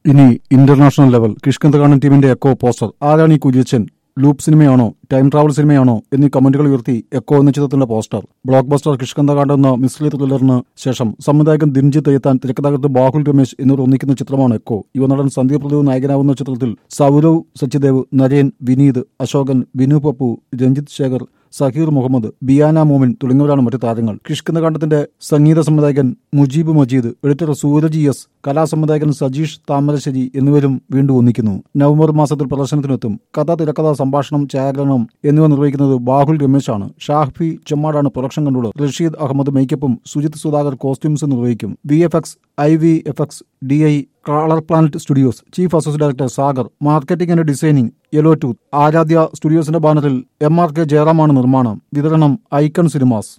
ഇനി international level കിഷ്കന്തകാണൻ ടീമിന്റെ echo poster ആരാണ് ഈ കുര്യച്ചൻ ലൂപ്പ് സിനിമയാണോ ടൈം ട്രാവൽ സിനിമയാണോ എന്നീ കമന്റുകൾ ഉയർത്തി എക്കോ എന്ന ചിത്രത്തിന്റെ പോസ്റ്റർ ബ്ലോക്ക് ബസ്റ്റർ കിഷ്കന്തകാണ്ട് എന്ന മിസ്ലി ത്രില്ലറിന് ശേഷം സംവിധായകൻ ദിൻജിത്ത് എത്താൻ തിരക്കഥാകൃത്ത് ബാഹുൽ രമേശ് എന്നിവർ ഒന്നിക്കുന്ന ചിത്രമാണ് എക്കോ യുവനടൻ സന്ദീപ് പ്രദീപ് നായകനാവുന്ന ചിത്രത്തിൽ സൗരവ് സച്ചിദേവ് നരേൻ വിനീത് അശോകൻ ബിനു പപ്പു രഞ്ജിത്ത് ശേഖർ സഹീർ മുഹമ്മദ് ബിയാന മോമിൻ തുടങ്ങിയവരാണ് മറ്റു താരങ്ങൾ കിഷ്കിന്നകാണ്ഡത്തിന്റെ സംഗീത സംവിധായകൻ മുജീബ് മജീദ് എഡിറ്റർ സൂരജ് എസ് കലാസംവിധായകൻ സജീഷ് താമരശ്ശേരി എന്നിവരും വീണ്ടും ഒന്നിക്കുന്നു നവംബർ മാസത്തിൽ പ്രദർശനത്തിനെത്തും കഥ തിരക്കഥ സംഭാഷണം ഛായാഗ്രഹണം എന്നിവ നിർവഹിക്കുന്നത് ബാഹുൽ രമേശാണ് ഷാഹ്ഫി ചെമ്മാടാണ് പ്രൊഡക്ഷൻ കൺട്രോളർ റഷീദ് അഹമ്മദ് മേക്കപ്പും സുജിത് സുധാകർ കോസ്റ്റ്യൂംസ് നിർവഹിക്കും V F X I V F X D I colour planet studios chief associate director Sagar marketing and designing yellow tooth Aaradhya സ്റ്റുഡിയോസിന്റെ ബാനറിൽ എം ആർ കെ ജയറാമാണ് നിർമ്മാണം വിതരണം ഐക്കൺ സിനിമാസ്